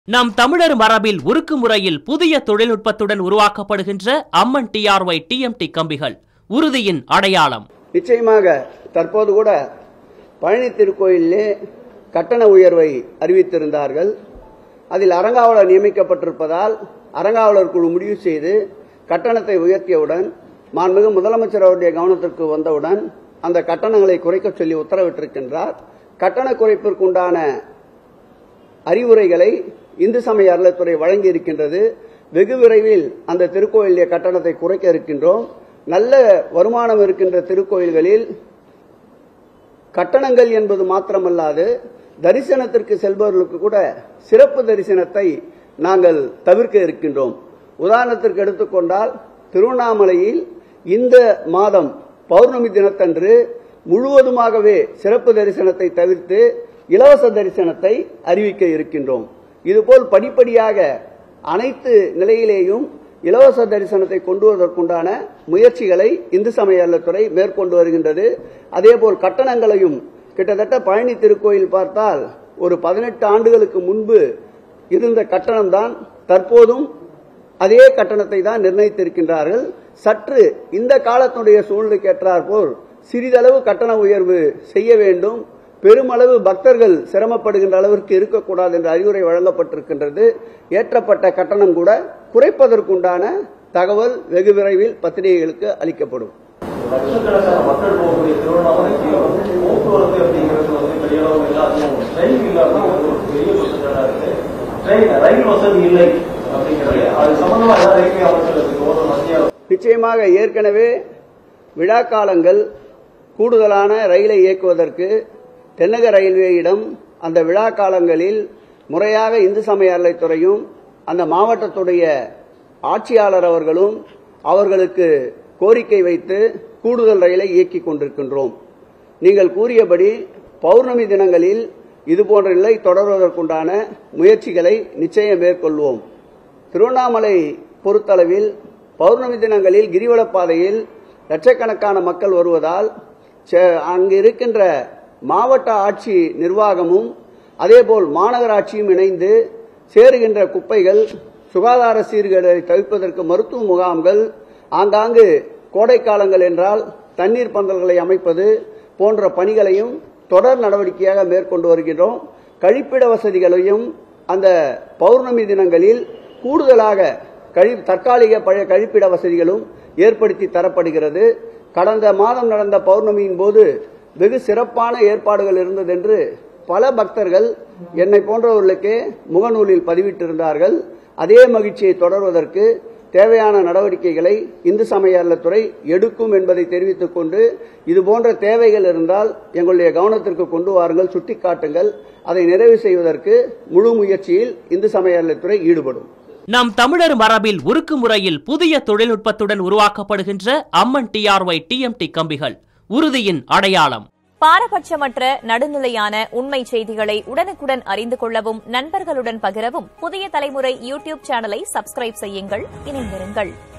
நம் தமிழர் மரபில் உருக்கு முறையில் புதிய தொழில்நுட்பத்துடன் உருவாக்கப்படுகின்ற அம்மன் டிஆர்ஒய் டிஎம்டி கம்பிகள் உறுதியின் அடையாளம் நிச்சயமாக தற்போது கூட பழனி திருக்கோயிலே கட்டண உயர்வை அறிவித்திருந்தார்கள் அதில் அறங்காவலர் நியமிக்கப்பட்டிருப்பதால் அறங்காவலர் குழு முடிவு செய்து கட்டணத்தை உயர்த்தியவுடன் மாண்புமிகு முதலமைச்சர் அவருடைய கவனத்திற்கு வந்தவுடன் அந்த கட்டணங்களை குறைக்க சொல்லி உத்தரவிட்டிருக்கின்றார் கட்டண குறைப்பிற்குண்டான அறிவுரைகளை இந்து சமய அறநிலைத்துறை வழங்கி இருக்கின்றது வெகு விரைவில் அந்த திருக்கோயிலுடைய கட்டணத்தை குறைக்க இருக்கின்றோம் நல்ல வருமானம் இருக்கின்ற திருக்கோயில்களில் கட்டணங்கள் என்பது மாத்திரமல்லாது தரிசனத்திற்கு செல்பவர்களுக்கு கூட சிறப்பு தரிசனத்தை நாங்கள் தவிர்க்க இருக்கின்றோம் உதாரணத்திற்கு எடுத்துக்கொண்டால் திருவண்ணாமலையில் இந்த மாதம் பௌர்ணமி தினத்தன்று முழுவதுமாகவே சிறப்பு தரிசனத்தை தவிர்த்து இலவச தரிசனத்தை அறிவிக்க இருக்கின்றோம் இதுபோல் படிப்படியாக அனைத்து நிலையிலேயும் இலவச தரிசனத்தை கொண்டு வருவதற்குண்டான முயற்சிகளை இந்து சமய அறநிலையத்துறை மேற்கொண்டு வருகின்றது அதேபோல் கட்டணங்களையும் கிட்டத்தட்ட பழனி திருக்கோயில் பார்த்தால் ஒரு பதினெட்டு ஆண்டுகளுக்கு முன்பு இருந்த கட்டணம் தான் தற்போதும் அதே கட்டணத்தை தான் நிர்ணயித்திருக்கின்றார்கள் சற்று இந்த காலத்துடைய சூழ்நிலைக்கு ஏற்றாற்போல் சிறிதளவு கட்டண உயர்வு செய்ய வேண்டும் பெருமளவு பக்தர்கள் சிரமப்படுகின்ற அளவிற்கு இருக்கக்கூடாது என்ற அறிவுரை வழங்கப்பட்டிருக்கின்றது ஏற்றப்பட்ட கட்டணம் கூட குறைப்பதற்குண்டான தகவல் வெகு விரைவில் பத்திரிகைகளுக்கு அளிக்கப்படும் லட்சக்கணக்கான மக்கள் போகக்கூடிய திருவண்ணாமலைக்கு போக்குவரத்து அப்படிங்கிறது வந்து பெரிய அளவு எல்லாத்தையும் ட்ரெயின் இல்லாம ஒரு பெரிய பிரச்சனை இருக்கு ட்ரெயின் ரயில் வசதி இல்லை அப்படிங்கிறது அது சம்பந்தமா ஏதாவது ரயில்வே அமைச்சர்களுக்கு ஒரு மத்திய நிச்சயமாக ஏற்கனவே விழா காலங்கள் கூடுதலான ரயிலை இயக்குவதற்கு தென்னக ரயில்வேயிடம் அந்த விழா காலங்களில் முறையாக இந்து சமய அறநிலைத்துறையும் அந்த மாவட்டத்துடைய ஆட்சியாளர் அவர்களும் அவர்களுக்கு கோரிக்கை வைத்து கூடுதல் ரயிலை இயக்கிக் கொண்டிருக்கின்றோம் நீங்கள் கூறியபடி பௌர்ணமி தினங்களில் இதுபோன்ற நிலை தொடர்வதற்குண்டான முயற்சிகளை நிச்சயம் மேற்கொள்வோம் திருவண்ணாமலை பொறுத்தளவில் பௌர்ணமி தினங்களில் கிரிவலப் பாதையில் லட்சக்கணக்கான மக்கள் வருவதால் சே- அங்கு இருக்கின்ற மாவட்ட ஆட்சி நிர்வாகமும் அதேபோல் மாநகராட்சியும் இணைந்து சேருகின்ற குப்பைகள் சுகாதார சீர்கேடுகளை தவிர்ப்பதற்கு மருத்துவ முகாம்கள் ஆங்காங்கு கோடை காலங்கள் என்றால் தண்ணீர் பந்தல்களை அமைப்பது போன்ற பணிகளையும் தொடர் நடவடிக்கையாக மேற்கொண்டு வருகின்றோம் கழிப்பிட வசதிகளையும் அந்த பௌர்ணமி தினங்களில் கூடுதலாக கழி தற்காலிக பழைய கழிப்பிட வசதிகளும் ஏற்படுத்தி தரப்படுகிறது கடந்த மாதம் நடந்த பௌர்ணமியின் போது வெகு சிறப்பான ஏற்பாடுகள் இருந்ததென்று பல பக்தர்கள் என்னை போன்றவர்களுக்கே முகநூலில் பதிவிட்டிருந்தார்கள் அதே மகிழ்ச்சியை தொடர்வதற்கு தேவையான நடவடிக்கைகளை இந்து சமய அறநிலையத்துறை எடுக்கும் என்பதை தெரிவித்துக் கொண்டு இதுபோன்ற தேவைகள் இருந்தால் எங்களுடைய கவனத்திற்கு கொண்டு வாருங்கள் சுட்டிக்காட்டுங்கள் அதை நிறைவு செய்வதற்கு முழு முயற்சியில் இந்து சமய அறநிலையத்துறை ஈடுபடும் நம் தமிழர் மரபில் உருக்கு முறையில் புதிய தொழில்நுட்பத்துடன் உருவாக்கப்படுகின்ற அம்மன் டிஆர்ஒய் டிஎம்டி கம்பிகள் உறுதியின் அடையாளம் பாரபட்சமற்ற நடுநிலையான உண்மை செய்திகளை உடனுக்குடன் அறிந்து கொள்ளவும் நண்பர்களுடன் பகிரவும் புதிய தலைமுறை யூடியூப் சேனலை சப்ஸ்கிரைப் செய்யுங்கள் இணைந்திருங்கள்